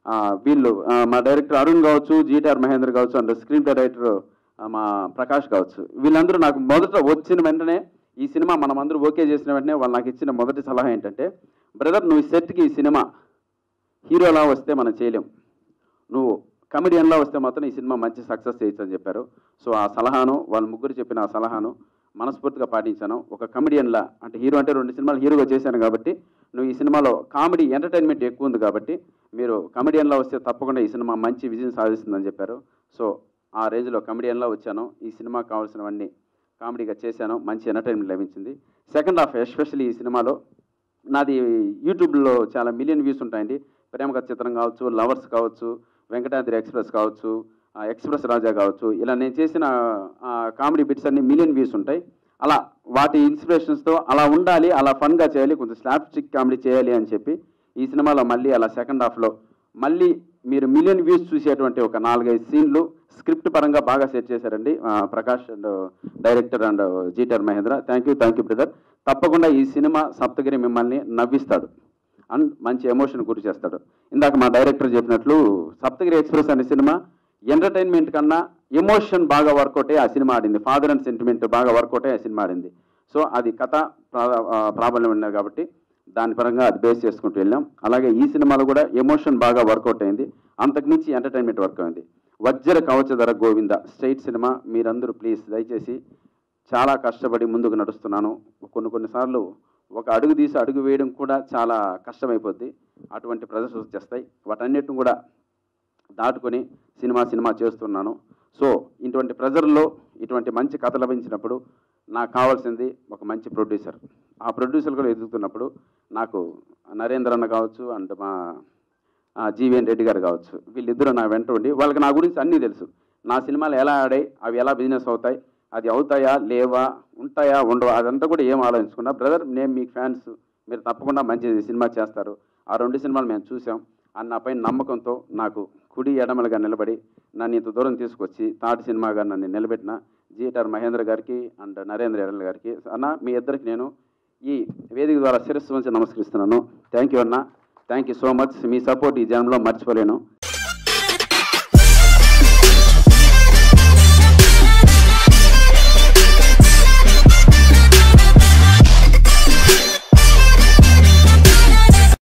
ఆ, వీళ్ళు ఆ, మా డైరెక్టర్ అరుణ్ కావచ్చు జీటీఆర్ మహేంద్ర కావచ్చు అండ్ స్క్రీన్ ప్లే డైరెక్టర్ మా ప్రకాష్ కావచ్చు వీళ్ళందరూ నాకు మొదట వచ్చిన వెంటనే ఈ సినిమా మనం అందరూ ఓకే చేసిన వెంటనే వాళ్ళు నాకు ఇచ్చిన మొదటి సలహా ఏంటంటే బ్రదర్ నువ్వు ఈ సెట్కి ఈ సినిమా హీరోలా వస్తే మనం చేయలేం నువ్వు కమెడియన్లా వస్తే మాత్రం ఈ సినిమా మంచి సక్సెస్ చేయొచ్చు అని చెప్పారు సో ఆ సలహాను వాళ్ళ ముగ్గురు చెప్పిన ఆ సలహాను మనస్ఫూర్తిగా పాటించాను ఒక కమెడియన్లా అంటే హీరో అంటే రెండు సినిమాలు హీరోగా చేశాను కాబట్టి నువ్వు ఈ సినిమాలో కామెడీ ఎంటర్టైన్మెంట్ ఎక్కువ ఉంది కాబట్టి మీరు కమెడియన్లా వస్తే తప్పకుండా ఈ సినిమా మంచి విజయం సాధిస్తుందని చెప్పారు సో ఆ రేంజ్లో కమెడియన్లా వచ్చాను ఈ సినిమాకి కావాల్సినవన్నీ కామెడీగా చేశాను మంచి ఎంటర్టైన్మెంట్ లభించింది సెకండ్ హాఫ్ ఎస్పెషల్లీ ఈ సినిమాలో నాది యూట్యూబ్లో చాలా మిలియన్ వ్యూస్ ఉంటాయండి ప్రేమ కథ చిత్రం కావచ్చు లవర్స్ కావచ్చు వెంకటాద్రి ఎక్స్ప్రెస్ కావచ్చు ఆ, ఎక్స్ప్రెస్ రాజా కావచ్చు ఇలా నేను చేసిన ఆ, కామెడీ బిట్స్ అన్ని మిలియన్ వ్యూస్ ఉంటాయి అలా వాటి ఇన్స్పిరేషన్స్తో అలా ఉండాలి అలా ఫన్గా చేయాలి కొంచెం స్లాప్ స్టిక్ కామెడీ చేయాలి అని చెప్పి ఈ సినిమాలో మళ్ళీ అలా సెకండ్ హాఫ్లో మళ్ళీ మీరు మిలియన్ వ్యూస్ చూసేటువంటి ఒక నాలుగైదు సీన్లు స్క్రిప్ట్ పరంగా బాగా సెట్ చేశారండి ఆ, ప్రకాష్ అండ్ డైరెక్టర్ అండ్ జీటర్ Mahendra thank you thank you brother తప్పకుండా ఈ సినిమా సప్తగిరి మిమ్మల్ని నవ్విస్తాడు అండ్ మంచి ఎమోషన్ గురి చేస్తాడు ఇందాక మా డైరెక్టర్ చెప్పినట్లు సప్తగిరి ఎక్స్ప్రెస్ అనే సినిమా ఎంటర్టైన్మెంట్ కన్నా ఎమోషన్ బాగా వర్కౌట్ అయ్యి ఆ సినిమా ఆడింది ఫాదర్ అండ్ సెంటిమెంట్ బాగా వర్కౌట్ అయ్యి ఆ సినిమా ఆడింది సో అది కథ ప్రా- ఆ, ప్రాబల్యం ఉన్నది కాబట్టి దాని పరంగా అది బేస్ చేసుకుంటూ వెళ్ళాం అలాగే ఈ సినిమాలో కూడా ఎమోషన్ బాగా వర్కౌట్ అయింది అంతకుమించి ఎంటర్టైన్మెంట్ వర్క్ అయింది వజ్ర కవచధర గోవింద స్ట్రైట్ సినిమా మీరందరూ ప్లీజ్ దయచేసి చాలా కష్టపడి ముందుకు నడుస్తున్నాను కొన్ని కొన్నిసార్లు ఒక అడుగు తీసి అడుగు వేయడం కూడా చాలా కష్టమైపోద్ది అటువంటి ప్రజెస్ వచ్చేస్తాయి వాటన్నిటిని కూడా దాటుకొని సినిమా సినిమా చేస్తున్నాను సో ఇటువంటి ప్రెజర్లో ఇటువంటి మంచి కథ లభించినప్పుడు నాకు కావాల్సింది ఒక మంచి ప్రొడ్యూసర్ ఆ ప్రొడ్యూసర్ కూడా ఎదుగుతున్నప్పుడు నాకు నరేంద్ర అన్న కావచ్చు అండ్ మా ఆ, జీవీఎన్ రెడ్డి గారు కావచ్చు వీళ్ళిద్దరూ నా వెంట ఉండి వాళ్ళకి నా గురించి అన్నీ తెలుసు నా సినిమాలు ఎలా ఆడాయి అవి ఎలా బిజినెస్ అవుతాయి అది అవుతాయా లేవా ఉంటాయా ఉండవా అదంతా కూడా ఏం ఆలోచించుకున్నా బ్రదర్ నేను మీకు ఫ్యాన్స్ మీరు తప్పకుండా మంచి సినిమా చేస్తారు ఆ రెండు సినిమాలు మేము చూసాం అన్న పైన నమ్మకంతో నాకు కుడి ఎడమలుగా నిలబడి నన్ను ఇంత దూరం తీసుకొచ్చి తాటి సినిమాగా నన్ను నిలబెట్టిన జిఎటర్ మహేంద్ర గారికి అండ్ నరేంద్ర ఎడల్ గారికి అన్న మీ ఇద్దరికి నేను ఈ వేదిక ద్వారా శిరస్సు వంచి నమస్కరిస్తున్నాను థ్యాంక్ యూ అన్న థ్యాంక్ యూ సో మచ్ మీ సపోర్ట్ ఈ జనంలో మర్చిపోలేను